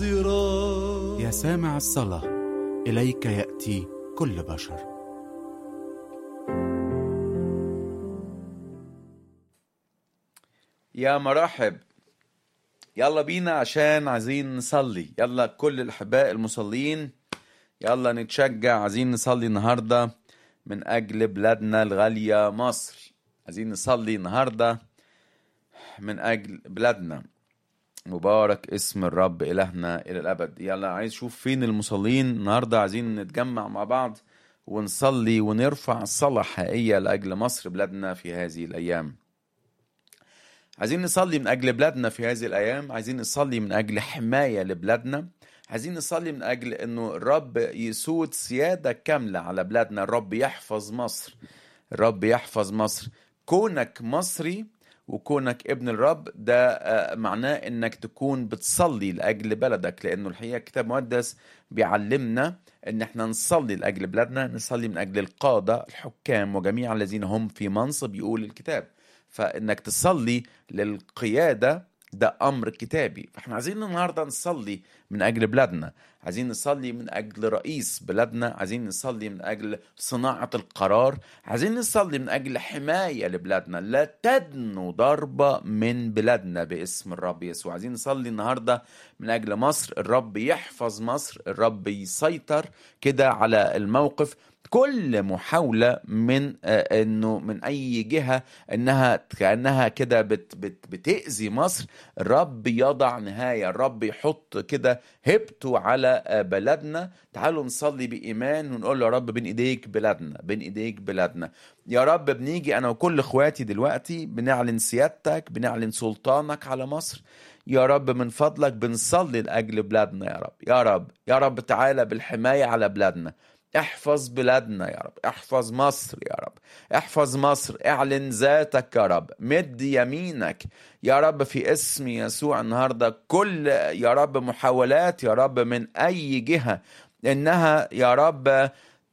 يا سامع الصلاة إليك يأتي كل بشر يا مرحب يلا بينا عشان عايزين نصلي يلا كل الأحباء المصلين يلا نتشجع عايزين نصلي النهاردة من أجل بلادنا الغالية مصر عايزين نصلي النهاردة من أجل بلادنا مبارك اسم الرب إلهنا إلى الأبد يلا عايز أشوف فين المصلين النهاردة عايزين نتجمع مع بعض ونصلي ونرفع صلاة حقيقية لأجل مصر بلادنا في هذه الأيام عايزين نصلي من أجل بلادنا في هذه الأيام عايزين نصلي من أجل حماية لبلادنا عايزين نصلي من أجل أنه الرب يسود سيادة كاملة على بلادنا الرب يحفظ مصر الرب يحفظ مصر كونك مصري وكونك ابن الرب ده آه، معناه انك تكون بتصلي لاجل بلدك لانه الحقيقه الكتاب المقدس بيعلمنا ان احنا نصلي لاجل بلادنا نصلي من اجل القاده الحكام وجميع الذين هم في منصب يقول الكتاب فانك تصلي للقياده ده امر كتابي فاحنا عايزين النهارده نصلي من اجل بلادنا عايزين نصلي من اجل رئيس بلادنا عايزين نصلي من اجل صناعه القرار عايزين نصلي من اجل حمايه لبلادنا لا تدنو ضربه من بلادنا باسم الرب يسوع عايزين نصلي النهارده من اجل مصر الرب يحفظ مصر الرب يسيطر كده على الموقف كل محاولة من آه، انه من اي جهة انها كانها كده بت بت بتأذي مصر الرب يضع نهاية الرب يحط كده هبته على آه، بلدنا تعالوا نصلي بإيمان ونقول له يا رب بين ايديك بلادنا بين ايديك بلادنا يا رب بنيجي انا وكل اخواتي دلوقتي بنعلن سيادتك بنعلن سلطانك على مصر يا رب من فضلك بنصلي لأجل بلادنا يا رب يا رب يا رب تعالى بالحماية على بلادنا احفظ بلادنا يا رب احفظ مصر يا رب احفظ مصر اعلن ذاتك يا رب مد يمينك يا رب في اسم يسوع النهارده كل يا رب محاولات يا رب من اي جهه انها يا رب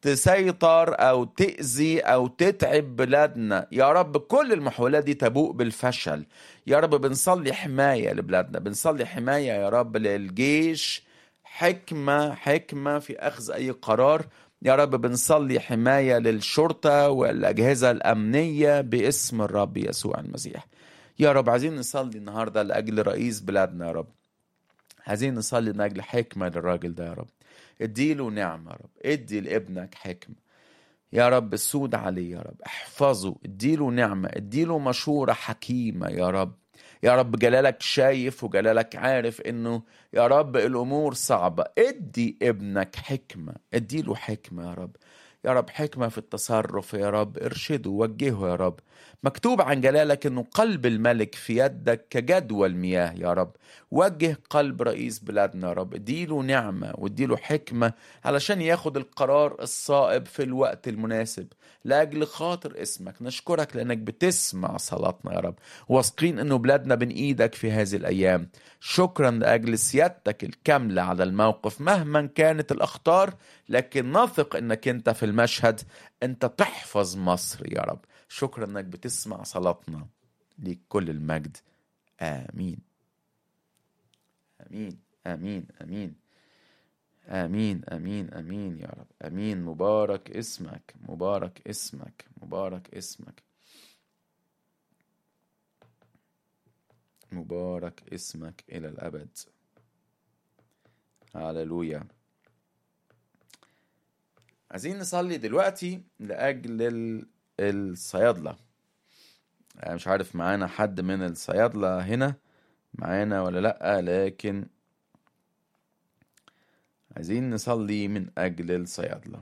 تسيطر او تاذي او تتعب بلادنا يا رب كل المحاولات دي تبوء بالفشل يا رب بنصلي حمايه لبلادنا بنصلي حمايه يا رب للجيش حكمة حكمة في أخذ أي قرار يا رب بنصلي حماية للشرطة والأجهزة الأمنية باسم الرب يسوع المسيح يا رب عايزين نصلي النهاردة لأجل رئيس بلادنا يا رب عايزين نصلي من أجل حكمة للراجل ده يا رب اديله نعمة يا رب ادي لابنك حكمة يا رب سود عليه يا رب احفظه اديله نعمة اديله مشورة حكيمة يا رب يا رب جلالك شايف وجلالك عارف انه يا رب الامور صعبة ادي ابنك حكمة اديله حكمة يا رب يا رب حكمة في التصرف يا رب ارشده وجهه يا رب مكتوب عن جلالك انه قلب الملك في يدك كجدوى المياه يا رب وجه قلب رئيس بلادنا يا رب اديله نعمة واديله حكمة علشان ياخد القرار الصائب في الوقت المناسب لأجل خاطر اسمك نشكرك لأنك بتسمع صلاتنا يا رب واثقين انه بلادنا بين ايدك في هذه الأيام شكرا لأجل سيادتك الكاملة على الموقف مهما كانت الأخطار لكن نثق انك انت في المشهد انت تحفظ مصر يا رب شكرا انك بتسمع صلاتنا ليك كل المجد آمين آمين آمين آمين آمين آمين آمين يا رب آمين مبارك اسمك مبارك اسمك مبارك اسمك مبارك اسمك إلى الأبد هللويا عايزين نصلي دلوقتي لأجل ال- الصيادلة أنا مش عارف معانا حد من الصيادلة هنا معانا ولا لأ لكن عايزين نصلي من أجل الصيادلة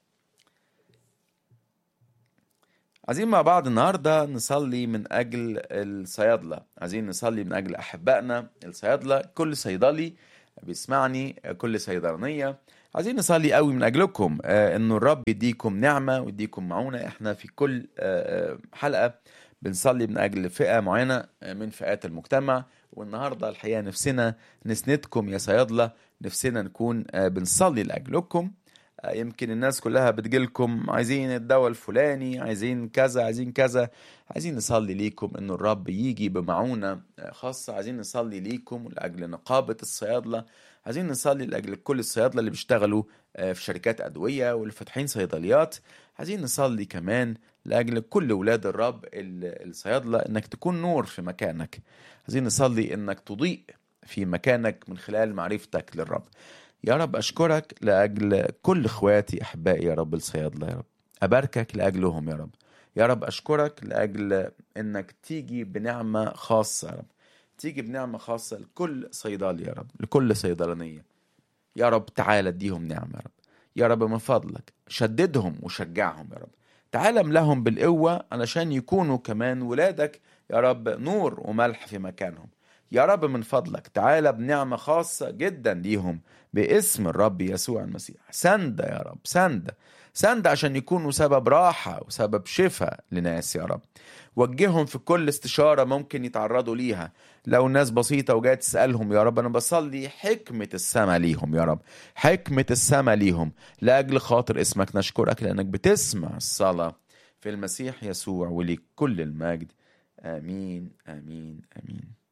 عايزين مع بعض النهاردة نصلي من أجل الصيادلة عايزين نصلي من أجل أحبائنا الصيادلة كل صيدلي بيسمعني كل صيدلانية عايزين نصلي قوي من أجلكم آه، إنه الرب يديكم نعمة ويديكم معونة إحنا في كل آه، آه، حلقة بنصلي من أجل فئة معينة آه، من فئات المجتمع والنهاردة الحقيقة نفسنا نسندكم يا صيادلة نفسنا نكون آه، بنصلي لأجلكم آه، يمكن الناس كلها بتجيلكم عايزين الدواء الفلاني عايزين كذا عايزين كذا عايزين نصلي ليكم انه الرب يجي بمعونة آه، خاصة عايزين نصلي ليكم لأجل نقابة الصيادلة عايزين نصلي لأجل كل الصيادلة اللي بيشتغلوا آه، في شركات أدوية واللي فاتحين صيدليات عايزين نصلي كمان لأجل كل ولاد الرب ال- الصيادلة إنك تكون نور في مكانك عايزين نصلي إنك تضيء في مكانك من خلال معرفتك للرب يا رب أشكرك لأجل كل إخواتي أحبائي يا رب الصيادلة يا رب أباركك لأجلهم يا رب يا رب أشكرك لأجل إنك تيجي بنعمة خاصة يا رب تيجي بنعمة خاصة لكل صيدلي يا رب لكل صيدلانية يا رب تعالى اديهم نعمة يا رب يا رب من فضلك شددهم وشجعهم يا رب تعال املاهم بالقوة علشان يكونوا كمان ولادك يا رب نور وملح في مكانهم يا رب من فضلك تعالى بنعمة خاصة جدا ليهم باسم الرب يسوع المسيح سندة يا رب سندة سندة عشان يكونوا سبب راحة وسبب شفاء لناس يا رب وجههم في كل استشارة ممكن يتعرضوا ليها لو ناس بسيطة وجاية تسألهم يا رب أنا بصلي حكمة السماء ليهم يا رب حكمة السماء ليهم لأجل خاطر اسمك نشكرك لأنك بتسمع الصلاة في المسيح يسوع وليك كل المجد آمين آمين آمين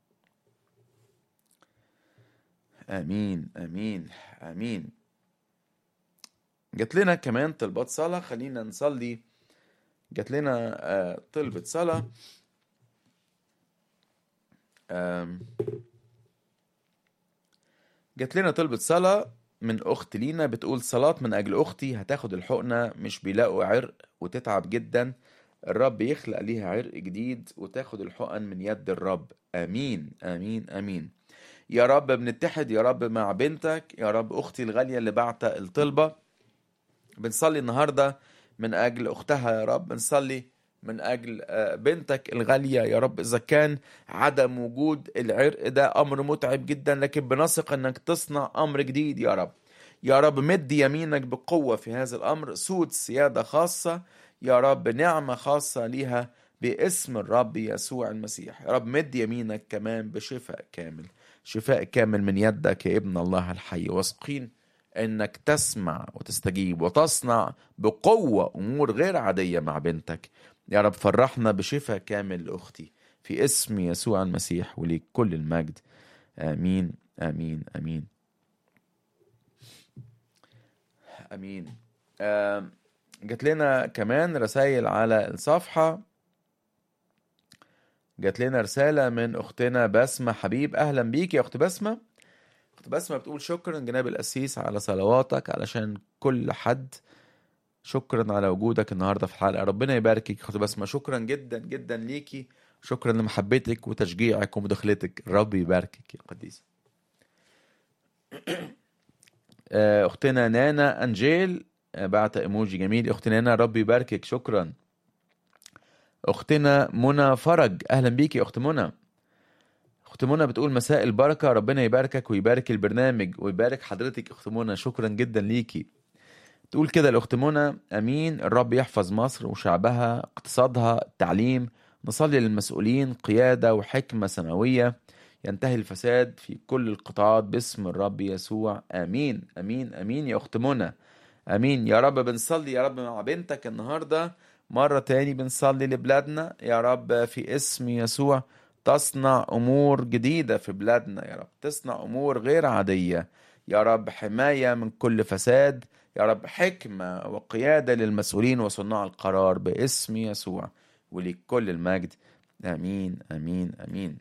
آمين آمين آمين جات لنا كمان طلبات صلاة خلينا نصلي جات لنا آه، طلبة صلاة آم، جات لنا طلبة صلاة من أخت لينا بتقول صلاة من أجل أختي هتاخد الحقنة مش بيلاقوا عرق وتتعب جدا الرب يخلق ليها عرق جديد وتاخد الحقن من يد الرب آمين آمين آمين يا رب بنتحد يا رب مع بنتك يا رب أختي الغالية اللي بعت الطلبة بنصلي النهاردة من أجل أختها يا رب بنصلي من أجل آه، بنتك الغالية يا رب إذا كان عدم وجود العرق ده أمر متعب جدا لكن بنثق أنك تصنع أمر جديد يا رب يا رب مد يمينك بقوة في هذا الأمر سود سيادة خاصة يا رب نعمة خاصة ليها باسم الرب يسوع المسيح يا رب مد يمينك كمان بشفاء كامل شفاء كامل من يدك يا ابن الله الحي واثقين انك تسمع وتستجيب وتصنع بقوة امور غير عادية مع بنتك يا رب فرحنا بشفاء كامل لاختي في اسم يسوع المسيح وليك كل المجد امين امين امين امين آم، جات لنا كمان رسائل على الصفحة جات لنا رسالة من أختنا بسمة حبيب أهلا بيك يا أخت بسمة أخت بسمة بتقول شكرا جناب القسيس على صلواتك علشان كل حد شكرا على وجودك النهاردة في الحلقة ربنا يباركك يا أخت بسمة شكرا جدا جدا ليكي شكرا لمحبتك وتشجيعك ومداخلتك الرب يباركك يا قديسة آه، أختنا نانا أنجيل آه، بعت ايموجي جميل أختنا نانا ربي يباركك شكرا اختنا منى فرج اهلا بيكي يا اخت منى اخت منى بتقول مساء البركه ربنا يباركك ويبارك البرنامج ويبارك حضرتك اخت منى شكرا جدا ليكي تقول كده الاخت منى امين الرب يحفظ مصر وشعبها اقتصادها التعليم نصلي للمسؤولين قياده وحكمه سماويه ينتهي الفساد في كل القطاعات باسم الرب يسوع امين امين امين يا اخت منى امين يا رب بنصلي يا رب مع بنتك النهارده مرة تاني بنصلي لبلادنا يا رب في اسم يسوع تصنع أمور جديدة في بلادنا يا رب تصنع أمور غير عادية يا رب حماية من كل فساد يا رب حكمة وقيادة للمسؤولين وصناع القرار باسم يسوع وليك كل المجد آمين آمين آمين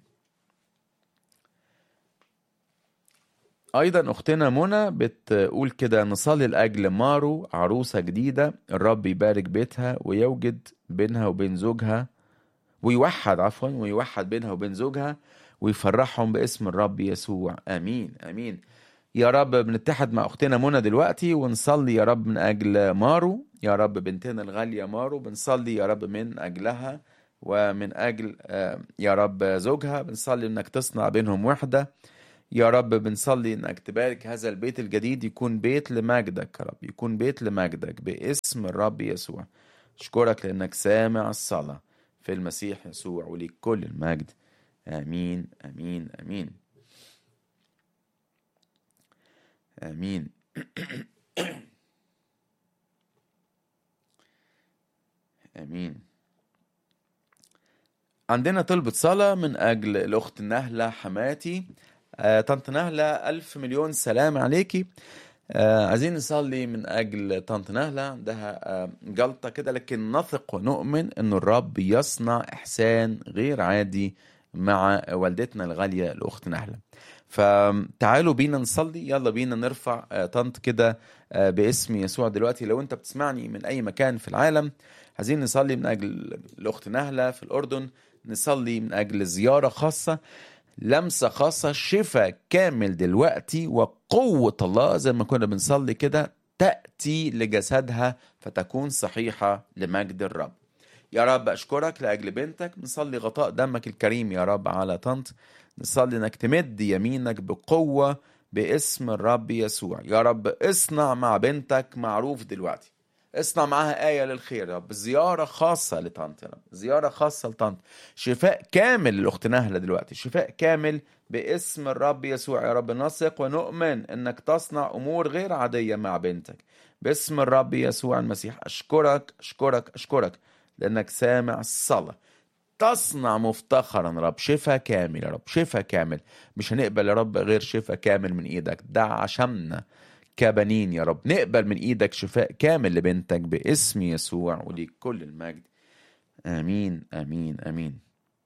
أيضا أختنا منى بتقول كده نصلي لأجل مارو عروسة جديدة الرب يبارك بيتها ويوجد بينها وبين زوجها ويوحد عفوا ويوحد بينها وبين زوجها ويفرحهم باسم الرب يسوع آمين آمين يا رب بنتحد مع أختنا منى دلوقتي ونصلي يا رب من أجل مارو يا رب بنتنا الغالية مارو بنصلي يا رب من أجلها ومن أجل آه، يا رب زوجها بنصلي إنك تصنع بينهم وحدة يا رب بنصلي انك تبارك هذا البيت الجديد يكون بيت لمجدك يا رب يكون بيت لمجدك باسم الرب يسوع اشكرك لانك سامع الصلاة في المسيح يسوع وليك كل المجد امين امين امين امين امين عندنا طلبة صلاة من أجل الأخت نهلة حماتي آه، طنط نهلة ألف مليون سلام عليكي آه، عايزين نصلي من أجل طنط نهلة عندها آه، جلطة كده لكن نثق ونؤمن أن الرب يصنع إحسان غير عادي مع والدتنا الغالية الأخت نهلة فتعالوا بينا نصلي يلا بينا نرفع آه، طنط كده آه، باسم يسوع دلوقتي لو انت بتسمعني من اي مكان في العالم عايزين نصلي من اجل الاخت نهله في الاردن نصلي من اجل زياره خاصه لمسه خاصه شفاء كامل دلوقتي وقوه الله زي ما كنا بنصلي كده تاتي لجسدها فتكون صحيحه لمجد الرب يا رب اشكرك لاجل بنتك نصلي غطاء دمك الكريم يا رب على طنط نصلي انك تمد يمينك بقوه باسم الرب يسوع يا رب اصنع مع بنتك معروف دلوقتي اصنع معاها آية للخير يا رب زيارة خاصة لطنط يا رب زيارة خاصة لطنط شفاء كامل للأخت نهلة دلوقتي شفاء كامل باسم الرب يسوع يا رب نثق ونؤمن انك تصنع امور غير عادية مع بنتك باسم الرب يسوع المسيح اشكرك اشكرك اشكرك لانك سامع الصلاة تصنع مفتخرا يا رب شفاء كامل يا رب شفاء كامل مش هنقبل يا رب غير شفاء كامل من ايدك ده عشمنا كبنين يا رب نقبل من ايدك شفاء كامل لبنتك باسم يسوع وليك كل المجد امين امين امين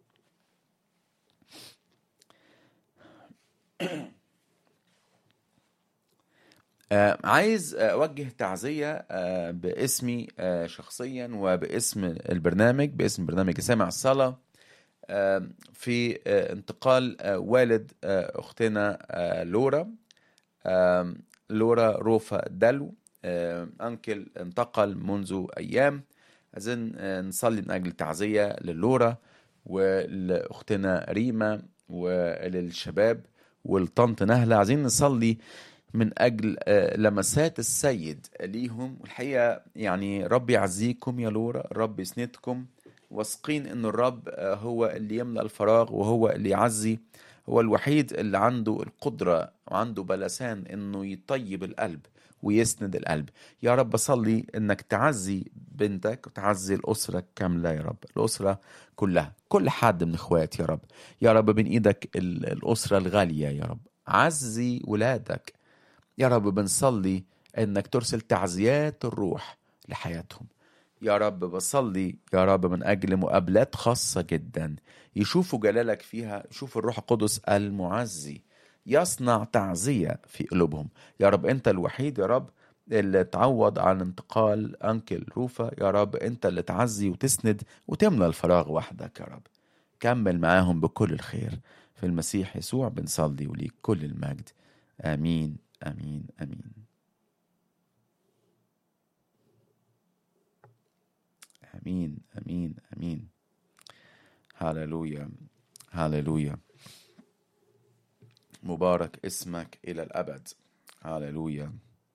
آه، عايز اوجه تعزيه آه، باسمي آه، شخصيا وباسم البرنامج باسم برنامج سامع الصلاه آه، في آه، انتقال آه، والد آه، اختنا آه، لورا آه، لورا روفا دلو آه، انكل انتقل منذ ايام عايزين آه، نصلي من اجل تعزيه للورا ولاختنا ريما وللشباب والطنط نهله عايزين نصلي من اجل آه، لمسات السيد ليهم والحقيقه يعني رب يعزيكم يا لورا رب يسندكم واثقين ان الرب آه، هو اللي يملأ الفراغ وهو اللي يعزي هو الوحيد اللي عنده القدرة وعنده بلسان انه يطيب القلب ويسند القلب يا رب صلي انك تعزي بنتك وتعزي الاسرة كاملة يا رب الاسرة كلها كل حد من اخوات يا رب يا رب بين ايدك ال- الاسرة الغالية يا رب عزي ولادك يا رب بنصلي انك ترسل تعزيات الروح لحياتهم يا رب بصلي يا رب من أجل مقابلات خاصة جدا يشوفوا جلالك فيها يشوفوا الروح القدس المعزي يصنع تعزية في قلوبهم يا رب أنت الوحيد يا رب اللي تعوض عن انتقال أنكل روفا يا رب أنت اللي تعزي وتسند وتملى الفراغ وحدك يا رب كمل معاهم بكل الخير في المسيح يسوع بنصلي وليك كل المجد آمين آمين آمين امين امين امين هللويا هللويا مبارك اسمك الى الابد هللويا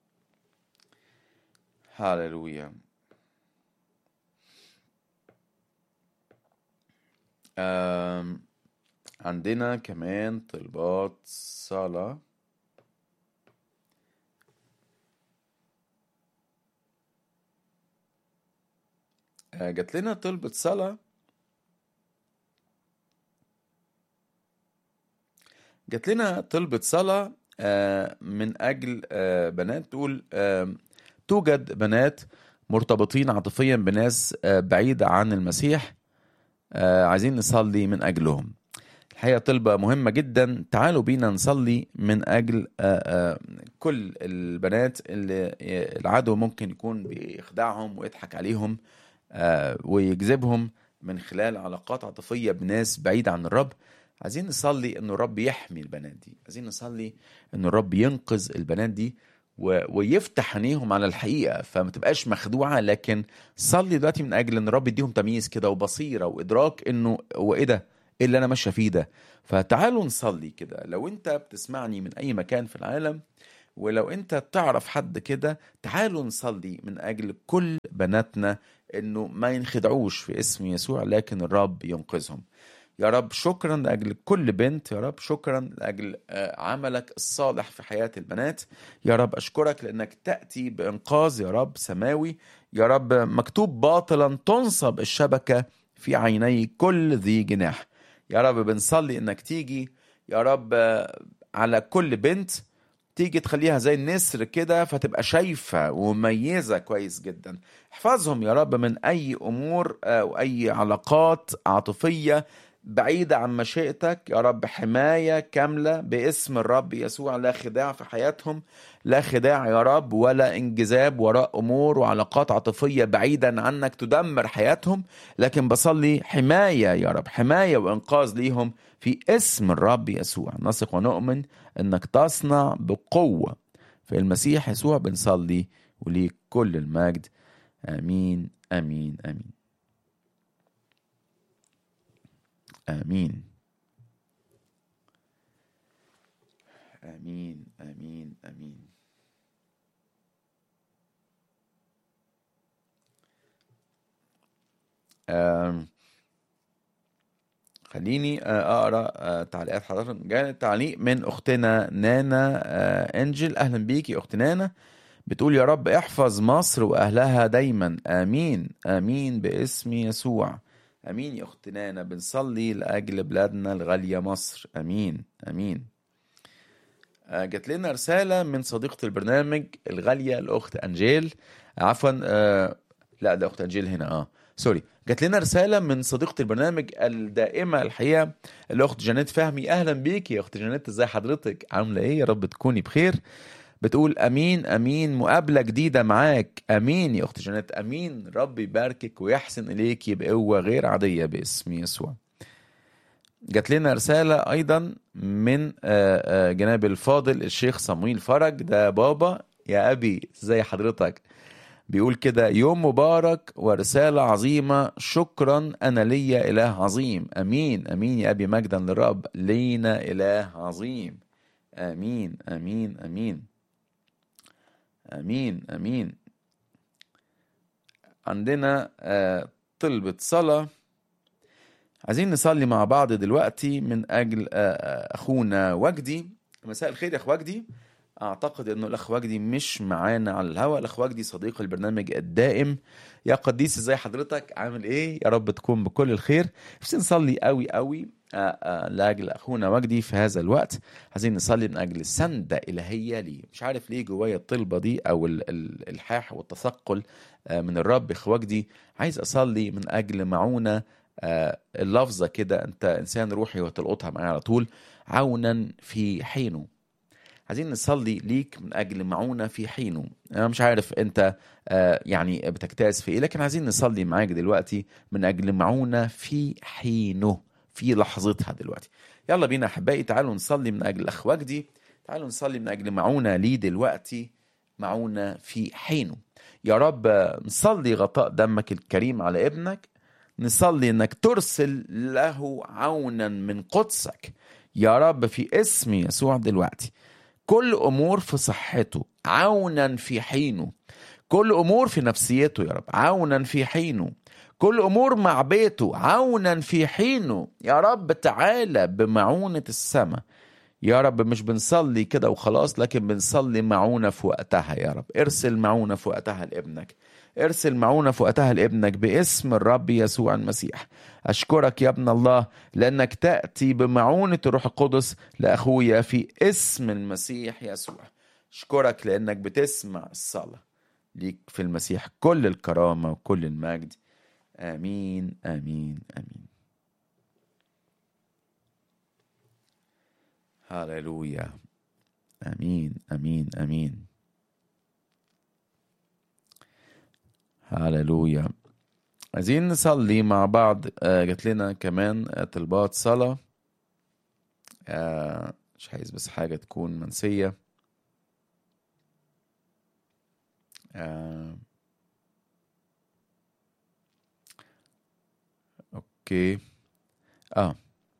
هللويا أم، عندنا كمان طلبات صلاة آه، جات لنا طلبة صلاة جات لنا طلبة صلاة آه، من أجل آه، بنات تقول آه، توجد بنات مرتبطين عاطفيا بناس آه، بعيدة عن المسيح آه، عايزين نصلي من أجلهم الحقيقة طلبة مهمة جدا تعالوا بينا نصلي من أجل آه، آه، كل البنات اللي العدو ممكن يكون بيخدعهم ويضحك عليهم آه، ويجذبهم من خلال علاقات عاطفية بناس بعيدة عن الرب عايزين نصلي ان الرب يحمي البنات دي عايزين نصلي ان الرب ينقذ البنات دي و... ويفتح عينيهم على الحقيقة فما تبقاش مخدوعة لكن صلي دلوقتي من اجل ان الرب يديهم تمييز كده وبصيرة وادراك انه هو ايه ده ايه اللي انا ماشية فيه ده فتعالوا نصلي كده لو انت بتسمعني من اي مكان في العالم ولو انت تعرف حد كده تعالوا نصلي من اجل كل بناتنا انه ما ينخدعوش في اسم يسوع لكن الرب ينقذهم يا رب شكرا لاجل كل بنت يا رب شكرا لاجل آه، عملك الصالح في حياه البنات يا رب اشكرك لانك تاتي بانقاذ يا رب سماوي يا رب مكتوب باطلا تنصب الشبكه في عيني كل ذي جناح يا رب بنصلي انك تيجي يا رب آه، على كل بنت تيجي تخليها زي النسر كده فتبقى شايفة ومميزة كويس جدا احفظهم يا رب من أي أمور أو أي علاقات عاطفية بعيدة عن مشيئتك يا رب حماية كاملة باسم الرب يسوع لا خداع في حياتهم لا خداع يا رب ولا انجذاب وراء أمور وعلاقات عاطفية بعيدا عنك تدمر حياتهم لكن بصلي حماية يا رب حماية وإنقاذ ليهم في اسم الرب يسوع نثق ونؤمن انك تصنع بقوة في المسيح يسوع بنصلي وليك كل المجد امين امين امين امين امين امين امين آم خليني آه، اقرا آه، تعليقات حضرتك جاء تعليق من اختنا نانا آه، انجل اهلا بيكي يا اخت نانا بتقول يا رب احفظ مصر واهلها دايما امين امين باسم يسوع امين يا اخت نانا بنصلي لاجل بلادنا الغاليه مصر امين امين آه، جات لنا رسالة من صديقة البرنامج الغالية الأخت أنجيل عفوا آه لا ده أخت أنجيل هنا اه سوري جات لنا رسالة من صديقة البرنامج الدائمة الحقيقة الأخت جانيت فهمي أهلا بيك يا أخت جانيت إزاي حضرتك عاملة إيه يا رب تكوني بخير بتقول أمين أمين مقابلة جديدة معاك أمين يا أخت جانيت أمين رب يباركك ويحسن إليكي بقوة غير عادية باسم يسوع جات لنا رسالة أيضا من آه، آه، جناب الفاضل الشيخ صمويل فرج ده بابا يا أبي ازاي حضرتك بيقول كده يوم مبارك ورسالة عظيمة شكرا أنا ليا إله عظيم أمين أمين يا أبي مجدا للرب لينا إله عظيم آمين آمين آمين آمين آمين عندنا آه، طلبة صلاة عايزين نصلي مع بعض دلوقتي من اجل آه، آه، اخونا وجدي مساء الخير يا اخ وجدي اعتقد انه الاخ وجدي مش معانا على الهواء الاخ وجدي صديق البرنامج الدائم يا قديس ازاي حضرتك عامل ايه يا رب تكون بكل الخير بس نصلي قوي قوي آه، آه، لاجل اخونا وجدي في هذا الوقت عايزين نصلي من اجل سندة الهيه ليه مش عارف ليه جوايا الطلبه دي او ال- ال- الالحاح والتثقل آه، من الرب اخ وجدي عايز اصلي من اجل معونه آه، اللفظه كده انت انسان روحي وتلقطها معايا على طول عونا في حينه عايزين نصلي ليك من اجل معونه في حينه انا مش عارف انت آه، يعني بتجتاز في ايه لكن عايزين نصلي معاك دلوقتي من اجل معونه في حينه في لحظتها دلوقتي يلا بينا احبائي تعالوا نصلي من اجل اخ وجدي تعالوا نصلي من اجل معونه ليه دلوقتي معونه في حينه يا رب آه، نصلي غطاء دمك الكريم على ابنك نصلي انك ترسل له عونا من قدسك يا رب في اسم يسوع دلوقتي كل امور في صحته عونا في حينه كل امور في نفسيته يا رب عونا في حينه كل امور مع بيته عونا في حينه يا رب تعالى بمعونه السماء يا رب مش بنصلي كده وخلاص لكن بنصلي معونة في وقتها يا رب ارسل معونة في وقتها لابنك ارسل معونة في وقتها لابنك باسم الرب يسوع المسيح أشكرك يا ابن الله لأنك تأتي بمعونة الروح القدس لأخويا في اسم المسيح يسوع أشكرك لأنك بتسمع الصلاة ليك في المسيح كل الكرامة وكل المجد آمين آمين آمين هللويا امين امين امين هللويا عايزين نصلي مع بعض آه، جات لنا كمان آه، طلبات صلاة آه، مش عايز بس حاجة تكون منسية آه، اوكي اه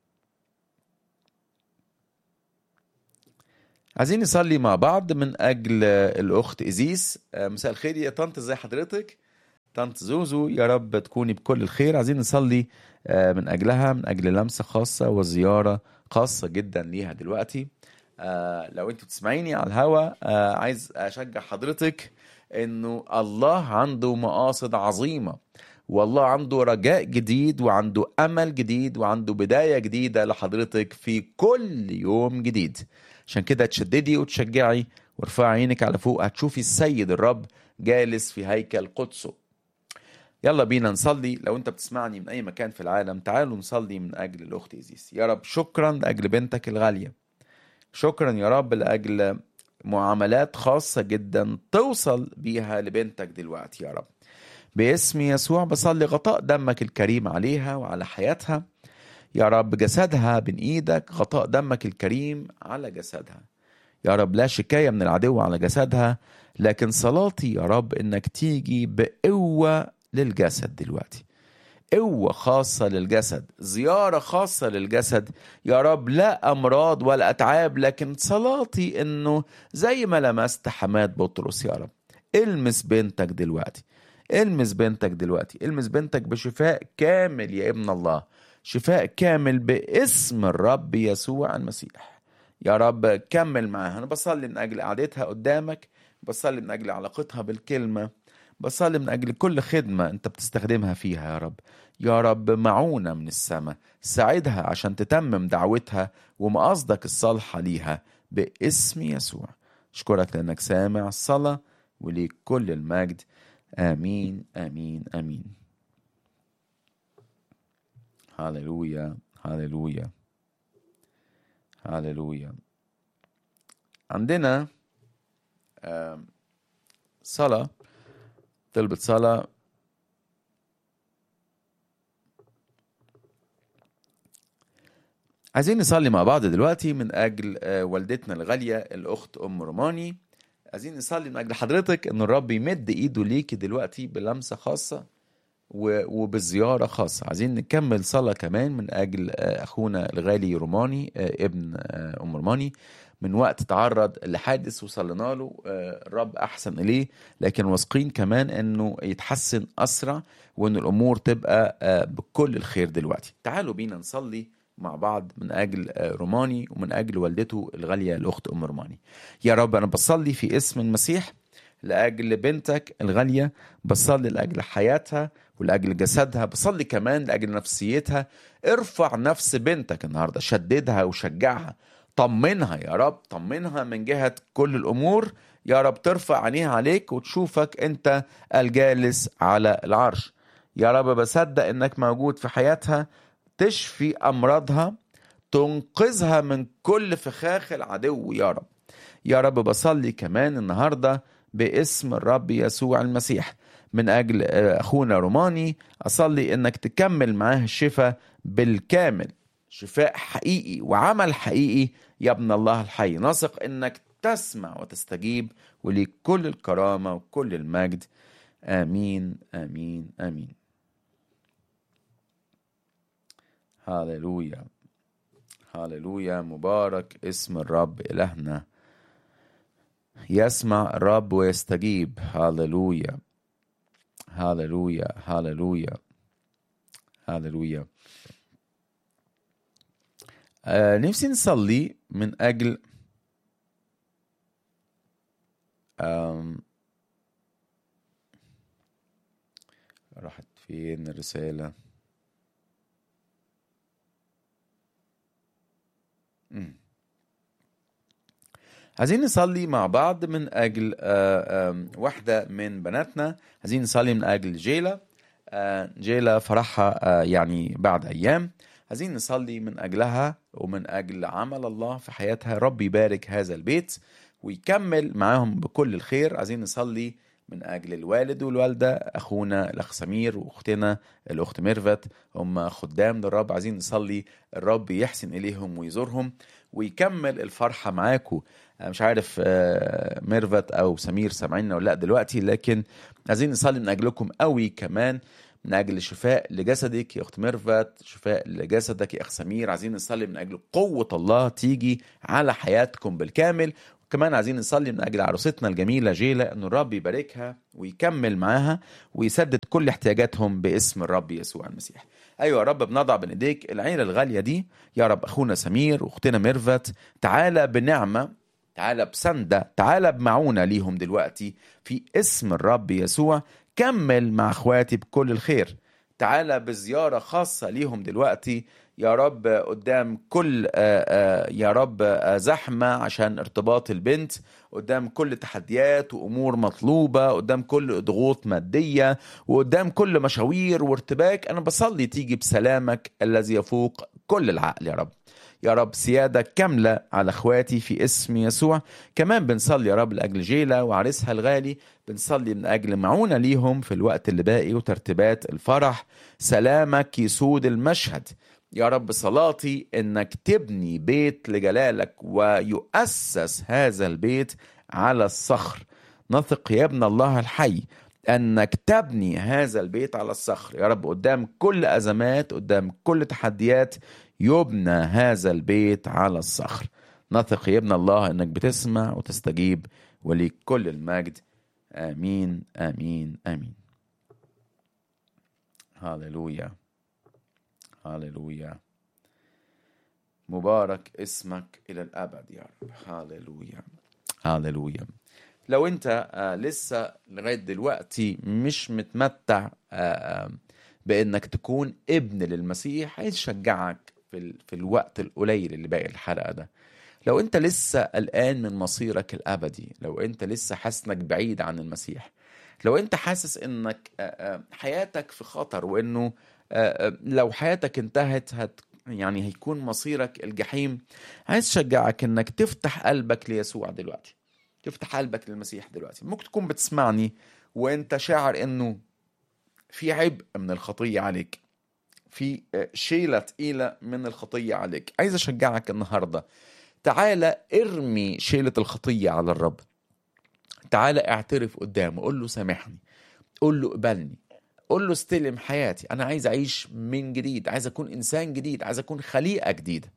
عايزين نصلي مع بعض من اجل الاخت ازيس آه، مساء الخير يا طنط ازي حضرتك طنط زوزو يا رب تكوني بكل الخير عايزين نصلي آه، من أجلها من أجل لمسة خاصة وزيارة خاصة جدا ليها دلوقتي آه، لو انت بتسمعيني على الهوا آه، عايز أشجع حضرتك إنه الله عنده مقاصد عظيمة والله عنده رجاء جديد وعنده أمل جديد وعنده بداية جديدة لحضرتك في كل يوم جديد عشان كده تشددي وتشجعي وارفعي عينك على فوق هتشوفي السيد الرب جالس في هيكل قدسه يلا بينا نصلي لو انت بتسمعني من اي مكان في العالم تعالوا نصلي من اجل الاخت ايزيس يا رب شكرا لاجل بنتك الغاليه شكرا يا رب لاجل معاملات خاصه جدا توصل بيها لبنتك دلوقتي يا رب باسم يسوع بصلي غطاء دمك الكريم عليها وعلى حياتها يا رب جسدها بين ايدك غطاء دمك الكريم على جسدها يا رب لا شكايه من العدو على جسدها لكن صلاتي يا رب انك تيجي بقوه للجسد دلوقتي قوة خاصة للجسد زيارة خاصة للجسد يا رب لا أمراض ولا أتعاب لكن صلاتي إنه زي ما لمست حماد بطرس يا رب المس بنتك دلوقتي المس بنتك دلوقتي المس بنتك بشفاء كامل يا ابن الله شفاء كامل باسم الرب يسوع المسيح يا رب كمل معاها أنا بصلي من أجل قعدتها قدامك بصلي من أجل علاقتها بالكلمة بصلي من أجل كل خدمة أنت بتستخدمها فيها يا رب يا رب معونة من السماء ساعدها عشان تتمم دعوتها ومقاصدك الصالحة ليها باسم يسوع أشكرك لأنك سامع الصلاة وليك كل المجد آمين آمين آمين هاللويا هاللويا هاللويا عندنا آم، صلاة طلبت صلاة عايزين نصلي مع بعض دلوقتي من أجل آه، والدتنا الغالية الأخت أم روماني عايزين نصلي من أجل حضرتك إن الرب يمد إيده ليكي دلوقتي بلمسة خاصة و- وبزيارة خاصة عايزين نكمل صلاة كمان من أجل آه، أخونا الغالي روماني آه، ابن آه، أم روماني من وقت تعرض لحادث وصلنا له آه، الرب أحسن إليه لكن واثقين كمان إنه يتحسن أسرع وإن الأمور تبقى آه، بكل الخير دلوقتي تعالوا بينا نصلي مع بعض من أجل آه، روماني ومن أجل والدته الغالية الأخت أم روماني يا رب أنا بصلي في اسم المسيح لأجل بنتك الغالية بصلي لأجل حياتها ولأجل جسدها بصلي كمان لأجل نفسيتها ارفع نفس بنتك النهاردة شددها وشجعها طمنها يا رب طمنها من جهة كل الأمور يا رب ترفع عينيها عليك وتشوفك أنت الجالس على العرش يا رب بصدق أنك موجود في حياتها تشفي أمراضها تنقذها من كل فخاخ العدو يا رب يا رب بصلي كمان النهارده باسم الرب يسوع المسيح من اجل آه، اخونا روماني اصلي انك تكمل معاه الشفاء بالكامل شفاء حقيقي وعمل حقيقي يا ابن الله الحي نثق انك تسمع وتستجيب وليك كل الكرامه وكل المجد امين امين امين هاللويا هاللويا مبارك اسم الرب الهنا يسمع الرب ويستجيب هاللويا هاللويا هاللويا هاللويا آه نفسي نصلي من أجل آم راحت فين الرسالة مم. عايزين نصلي مع بعض من أجل آه، آم، واحدة من بناتنا عايزين نصلي من أجل جيلا آه، جيلا فرحها آه، يعني بعد أيام عايزين نصلي من أجلها ومن أجل عمل الله في حياتها رب يبارك هذا البيت ويكمل معاهم بكل الخير عايزين نصلي من أجل الوالد والوالدة أخونا الأخ سمير وأختنا الأخت ميرفت هم خدام للرب عايزين نصلي الرب يحسن إليهم ويزورهم ويكمل الفرحة معاكم أنا مش عارف آه، ميرفت أو سمير سامعيننا ولا لأ دلوقتي لكن عايزين نصلي من أجلكم قوي كمان من أجل شفاء لجسدك يا أخت ميرفت شفاء لجسدك يا أخ سمير عايزين نصلي من أجل قوة الله تيجي على حياتكم بالكامل كمان عايزين نصلي من اجل عروستنا الجميله جيلا ان الرب يباركها ويكمل معاها ويسدد كل احتياجاتهم باسم الرب يسوع المسيح ايوه يا رب بنضع بين ايديك العيله الغاليه دي يا رب اخونا سمير واختنا ميرفت تعالى بنعمه تعالى بسندة تعالى بمعونة ليهم دلوقتي في اسم الرب يسوع كمل مع اخواتي بكل الخير تعالى بزيارة خاصة ليهم دلوقتي يا رب قدام كل آه، آه، يا رب آه، زحمة عشان ارتباط البنت قدام كل تحديات وأمور مطلوبة قدام كل ضغوط مادية وقدام كل مشاوير وارتباك أنا بصلي تيجي بسلامك الذي يفوق كل العقل يا رب يا رب سيادة كاملة على اخواتي في اسم يسوع كمان بنصلي يا رب لأجل جيلة وعريسها الغالي بنصلي من أجل معونة ليهم في الوقت اللي باقي وترتيبات الفرح سلامك يسود المشهد يا رب صلاتي انك تبني بيت لجلالك ويؤسس هذا البيت على الصخر نثق يا ابن الله الحي انك تبني هذا البيت على الصخر يا رب قدام كل ازمات قدام كل تحديات يبنى هذا البيت على الصخر نثق يا ابن الله انك بتسمع وتستجيب وليك كل المجد امين امين امين هاليلويا هاليلويا مبارك اسمك الى الابد يا رب هاليلويا هاليلويا لو انت آه، لسه لغايه دلوقتي مش متمتع آه، آه، بانك تكون ابن للمسيح عايز اشجعك في ال- في الوقت القليل اللي باقي الحلقه ده لو انت لسه قلقان من مصيرك الابدي لو انت لسه حاسس انك بعيد عن المسيح لو انت حاسس انك آه، آه، حياتك في خطر وانه آه، آه، لو حياتك انتهت هت يعني هيكون مصيرك الجحيم عايز اشجعك انك تفتح قلبك ليسوع دلوقتي تفتح قلبك للمسيح دلوقتي ممكن تكون بتسمعني وانت شاعر انه في عبء من الخطية عليك في آه، شيلة تقيلة من الخطية عليك عايز أشجعك النهاردة تعالى ارمي شيلة الخطية على الرب تعالى اعترف قدامه قول له سامحني قول له اقبلني قول له استلم حياتي انا عايز اعيش من جديد عايز اكون انسان جديد عايز اكون خليقه جديده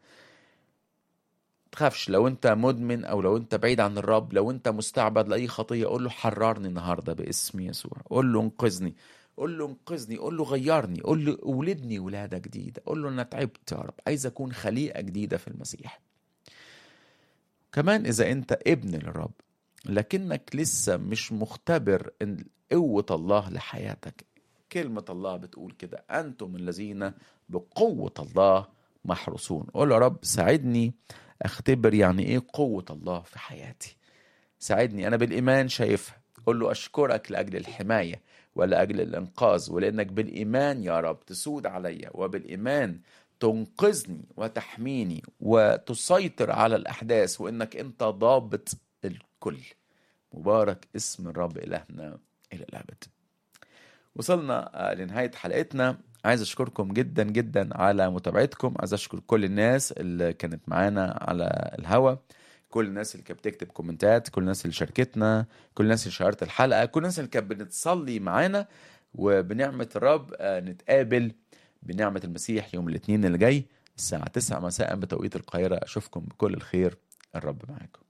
تخافش لو انت مدمن او لو انت بعيد عن الرب لو انت مستعبد لاي خطيه قول له حررني النهارده باسم يسوع قول له انقذني قول له انقذني قول له غيرني قول له ولدني ولاده جديده قول له انا تعبت يا رب عايز اكون خليقه جديده في المسيح كمان اذا انت ابن للرب لكنك لسه مش مختبر ان قوه الله لحياتك كلمه الله بتقول كده انتم الذين بقوه الله محروسون قول يا رب ساعدني اختبر يعني ايه قوه الله في حياتي ساعدني انا بالايمان شايفها قول له اشكرك لاجل الحمايه ولاجل الانقاذ ولانك بالايمان يا رب تسود عليا وبالايمان تنقذني وتحميني وتسيطر على الاحداث وانك انت ضابط الكل مبارك اسم الرب الهنا الى الابد وصلنا آه، لنهايه حلقتنا عايز اشكركم جدا جدا على متابعتكم عايز اشكر كل الناس اللي كانت معانا على الهوا كل الناس اللي كانت بتكتب كومنتات كل الناس اللي شاركتنا كل الناس اللي شاركت الحلقه كل الناس اللي كانت بنتصلي معانا وبنعمه الرب آه، نتقابل بنعمه المسيح يوم الاثنين اللي جاي الساعه 9 مساء بتوقيت القاهره اشوفكم بكل الخير الرب معاكم